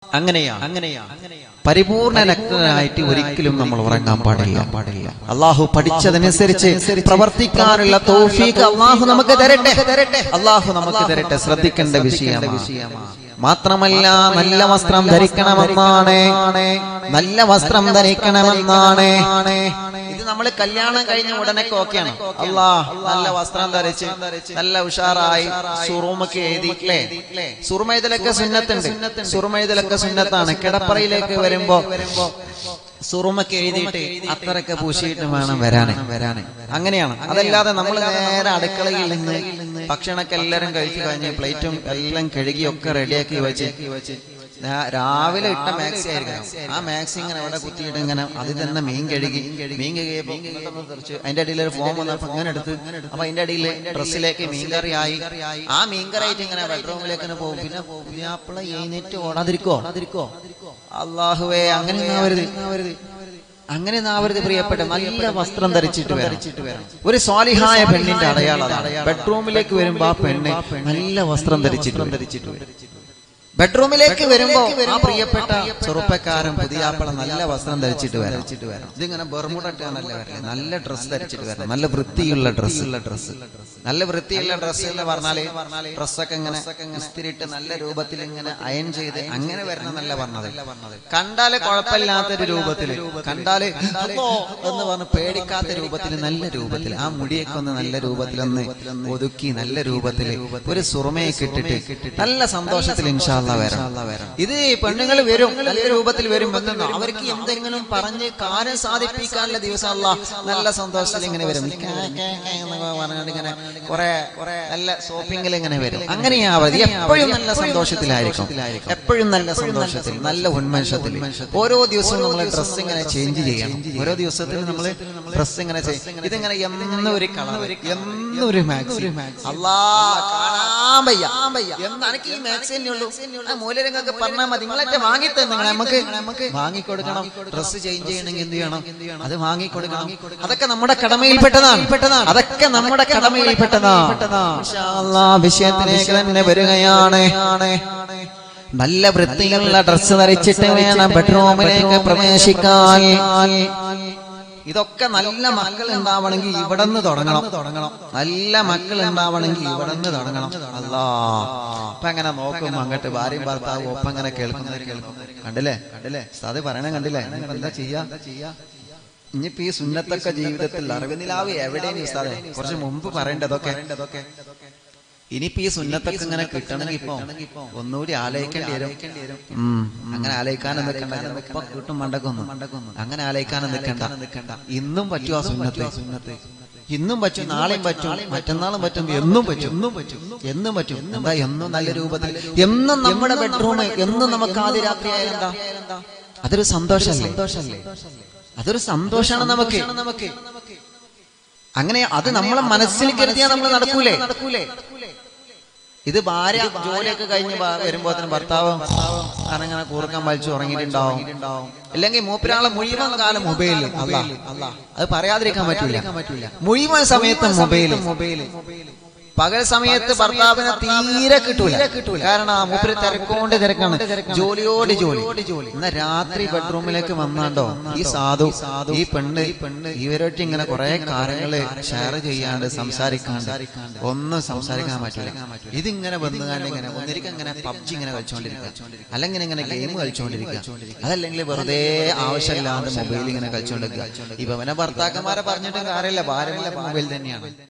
അങ്ങനെയാ അങ്ങനെയാ പരിപൂർണ നഗ്നനായിട്ട് ഒരിക്കലും നമ്മൾ ഉറങ്ങാൻ പാടില്ല പാടില്ല അള്ളാഹു പഠിച്ചതനുസരിച്ച് പ്രവർത്തിക്കാനുള്ള തൗഫീഖ് അള്ളാഹു നമുക്ക് തരട്ടെ അള്ളാഹു നമുക്ക് തരട്ടെ ശ്രദ്ധിക്കേണ്ട വിഷയമാണ് മാത്രമല്ല നല്ല വസ്ത്രം ധരിക്കണമെന്നാണ് നല്ല വസ്ത്രം ധരിക്കണമെന്നാണ് ഇത് നമ്മൾ കല്യാണം കഴിഞ്ഞ ഉടനെ ഓക്കെയാണ് അല്ലാ നല്ല വസ്ത്രം ധരിച്ച് നല്ല ഉഷാറായി സുറുമൊക്കെ എഴുതി അല്ലേ സുറുമൈതലൊക്കെ സുന്നത്തുണ്ട് സുറുമൈതലൊക്കെ സുന്നത്താണ് കിടപ്പറയിലേക്ക് വരുമ്പോ സുറുമൊക്കെ എഴുതിയിട്ട് അത്തറൊക്കെ പൂശിയിട്ട് വേണം വരാന് വരാന് അങ്ങനെയാണ് അതല്ലാതെ നമ്മൾ നേരെ അടുക്കളയിൽ നിന്ന് ഭക്ഷണമൊക്കെ എല്ലാരും കഴിച്ചു കഴിഞ്ഞ് പ്ലേറ്റും എല്ലാം കഴുകിയൊക്കെ റെഡിയാക്കി വെച്ച് രാ- രാവിലെ ഇട്ട മാക്സി ആയിരിക്കണം ആ മാക്സി ഇങ്ങനെ അവിടെ കുത്തിയിട്ട് ഇങ്ങനെ അതിൽ തന്നെ മീൻ കഴുകി മീൻ കഴുകിയപ്പോ ഇങ്ങോട്ടൊന്ന് തെറിച്ച് അതിന്റെ അടിയിൽ ഒരു ഫോം വന്നപ്പോ ഇങ്ങനെ എടുത്ത് അപ്പൊ അതിന്റെ അടിയിൽ ഡ്രസ്സിലേക്ക് മീൻകറി ആയി ആ മീൻകറി ആയിട്ട് ഇങ്ങനെ ബെഡ്റൂമിലേക്ക് ഇങ്ങനെ പോകും പിന്നെ പുതിയാപ്പിള എഴുന്നേറ്റ് ഓടാതിരിക്കോ ഓടാതിരിക്കോ അള്ളാഹുവേ അങ്ങനെ ആവരുത് അങ്ങനെ നാവരുത് പ്രിയപ്പെട്ട നല്ല വസ്ത്രം ധരിച്ചിട്ട് വരണം ഒരു സ്വാലിഹായ പെണ്ണിന്റെ അടയാളം ബെഡ്റൂമിലേക്ക് വരുമ്പോ ആ പെണ്ണ് നല്ല വസ്ത്രം ധരിച്ചിട്ട് ധരിച്ചിട്ട് വരും ബെഡ്റൂമിലേക്ക് വരുമ്പോ ആ പ്രിയപ്പെട്ട ചെറുപ്പക്കാരൻ പുതിയാപ്പള നല്ല വസ്ത്രം ധരിച്ചിട്ട് വരണം ഇതിങ്ങനെ ബെർമുടട്ടാണല്ലേ വരല്ലേ നല്ല ഡ്രസ്സ് ധരിച്ചിട്ട് വരണം നല്ല വൃത്തിയുള്ള ഡ്രസ്സ് ഉള്ള ഡ്രസ്സ് നല്ല വൃത്തിയുള്ള ഡ്രസ്സ് എന്ന് പറഞ്ഞാല് ഡ്രസ്സൊക്കെ ഇങ്ങനെ ഇസ്തിരിട്ട് നല്ല രൂപത്തിൽ ഇങ്ങനെ അയൺ ചെയ്ത് അങ്ങനെ വരണം എന്നല്ല പറഞ്ഞത് കണ്ടാല് കുഴപ്പമില്ലാത്തൊരു രൂപത്തില് കണ്ടാല് അപ്പോ എന്ന് പറഞ്ഞ് പേടിക്കാത്ത രൂപത്തിൽ നല്ല രൂപത്തിൽ ആ മുടിയൊക്കെ ഒന്ന് നല്ല രൂപത്തിലൊന്ന് ഒതുക്കി നല്ല രൂപത്തില് ഒരു സുറുമയൊക്കെ ഇട്ടിട്ട് നല്ല സന്തോഷത്തിൽ ഇൻഷാല്ല വരാം ഇത് പെണ്ണുങ്ങൾ വരും നല്ല രൂപത്തിൽ വരും എന്നു അവർക്ക് എന്തെങ്കിലും പറഞ്ഞ് കാര്യം സാധിപ്പിക്കാനുള്ള ദിവസം അല്ല നല്ല സന്തോഷത്തിൽ ഇങ്ങനെ വരും ഈ കാ, കാ, കാ എന്നൊക്കെ പറഞ്ഞിട്ട് ഇങ്ങനെ കുറെ കുറെ നല്ല ഷോപ്പിംഗിൽ ഇങ്ങനെ വരും അങ്ങനെയാവത് എപ്പോഴും നല്ല സന്തോഷത്തിലായിരിക്കും എപ്പോഴും നല്ല സന്തോഷത്തിൽ നല്ല ഉന്മേഷത്തിൽ ഓരോ ദിവസവും നമ്മൾ ഡ്രസ്സ് ഇങ്ങനെ ചേഞ്ച് ചെയ്യണം ഓരോ ദിവസത്തിൽ നമ്മൾ ഡ്രസ്സ് ഇങ്ങനെ ചെയ്യും ഇതിങ്ങനെ എന്നും ഒരു കളർ എന്നും ഒരു മാക്സ് അല്ലാ കാണാൻ വയ്യ എന്ന് എനിക്ക് ഈ മാക്സ് തന്നെ ഉള്ളൂ ആ മൂലരംഗൊക്കെ പറഞ്ഞാൽ മതി നിങ്ങളൊക്കെ വാങ്ങി തന്നെ നമുക്ക് നമുക്ക് വാങ്ങിക്കൊടുക്കണം ഡ്രസ്സ് ചേഞ്ച് ചെയ്യണമെങ്കിൽ എന്ത് ചെയ്യണം അത് വാങ്ങിക്കൊടുക്കണം അതൊക്കെ നമ്മുടെ കടമയിൽപ്പെട്ടതാണ് പെട്ടതാണ് അതൊക്കെ നമ്മുടെ കടമയിൽപ്പെട്ടതാണ് ഇൻഷാ അല്ലാ, വിഷയത്തിലേക്ക് തന്നെ വരികയാണ് നല്ല വൃത്തിയുള്ള ഡ്രസ്സ് ധരിച്ചിട്ട് വേണം ബെഡ്റൂമിലേക്ക് പ്രവേശിക്കാൻ ഇതൊക്കെ നല്ല മക്കൾ ഉണ്ടാവണമെങ്കിൽ ഇവിടെ നിന്ന് തുടങ്ങണം തുടങ്ങണം നല്ല മക്കൾ ഉണ്ടാവണമെങ്കിൽ ഇവിടെ നിന്ന് തുടങ്ങണം അല്ലാ അപ്പൊ അങ്ങനെ നോക്കും അങ്ങോട്ട് ഭാര്യയും ഭർത്താവും ഒപ്പം അങ്ങനെ കേൾക്കുന്നത് കേൾക്കും കണ്ടില്ലേ കണ്ടില്ലേ അത് പറയണ കണ്ടില്ലേ ഇനിയിപ്പോ എന്താ ചെയ്യാ ഇനിയിപ്പോ ഈ സുന്നത്തൊക്കെ ജീവിതത്തിൽ അറിവിനിലാവ് എവിടെയാണ് ഉസ്താദെ കുറച്ച് മുമ്പ് പറയേണ്ടതൊക്കെ ഇനിയിപ്പോ ഈ സുന്നത്തൊക്കെ ഇങ്ങനെ കിട്ടണമെങ്കിൽ ഇപ്പൊ ഒന്നുകൂടി ആലോചിക്കേണ്ടി വരും ഉം. അങ്ങനെ ആലോചിക്കാനും നിൽക്കണ്ട ഇപ്പൊ കിട്ടും മണ്ടക്കൊന്നും അങ്ങനെ ആലോചിക്കാനും നിൽക്കണ്ട ഇന്നും പറ്റുമോ ആ സുന്നത്ത് സുന്നത്ത് ഇന്നും പറ്റും നാളെയും പറ്റും മറ്റന്നാളും പറ്റും എന്നും പറ്റും എന്നും പറ്റും എന്നും പറ്റും എന്താ എന്നും നല്ല രൂപത്തിൽ എന്നും നമ്മുടെ ബെഡ്റൂം എന്നും നമുക്ക് ആദ്യ രാത്രി ആയാലും എന്താ അതൊരു സന്തോഷമല്ലേ സന്തോഷമല്ലേ അതൊരു സന്തോഷമാണ് നമുക്ക് നമുക്ക് അങ്ങനെ അത് നമ്മളെ മനസ്സിൽ കരുതിയാൽ നമ്മൾ നടക്കൂലേ നടക്കൂലേ ഇത് ഭാര്യ ജോലിയൊക്കെ കഴിഞ്ഞ് ബ- വരുമ്പോഴത്തേനും ഭർത്താവ് അങ്ങനെ കൂർക്കാൻ വലിച്ചു ഉറങ്ങിയിട്ടുണ്ടാവും അല്ലെങ്കിൽ മൂപ്പരാളെ മുഴുവൻ കാലം മൊബൈലിൽ അല്ല അല്ല അത് പറയാതിരിക്കാൻ പറ്റൂല മുഴുവൻ സമയത്തും മൊബൈൽ മൊബൈൽ പകൽ സമയത്ത് ഭർത്താവിനെ തീരെ കിട്ടൂല കിട്ടൂല കാരണം ആ മൂപ്പര് തിരക്കോണ്ട് തിരക്കാണ് ജോലിയോട് ജോലി എന്നാ രാത്രി ബെഡ്റൂമിലേക്ക് വന്നാണ്ടോ ഈ സാധു ഈ പെണ്ണ് പെണ്ണ് ഇവരോട്ട് ഇങ്ങനെ കുറെ കാര്യങ്ങള് ഷെയർ ചെയ്യാണ്ട് സംസാരിക്കാണ്ട് ഒന്നും സംസാരിക്കാൻ പറ്റില്ല ഇതിങ്ങനെ വന്നുകാണ്ട് ഇങ്ങനെ ഒന്നിരിക്കും ഇങ്ങനെ പബ്ജി ഇങ്ങനെ കളിച്ചോണ്ടിരിക്കുക അല്ലെങ്കിൽ ഇങ്ങനെ ഗെയിം കളിച്ചോണ്ടിരിക്കുക അതല്ലെങ്കിൽ വെറുതെ ആവശ്യമില്ലാണ്ട് മൊബൈൽ ഇങ്ങനെ കളിച്ചോണ്ടിരിക്കുക ഇപ്പൊ അവനെ ഭർത്താക്കന്മാരെ പറഞ്ഞിട്ടും കാര്യമില്ല ഭാര്യ മൊബൈൽ തന്നെയാണ്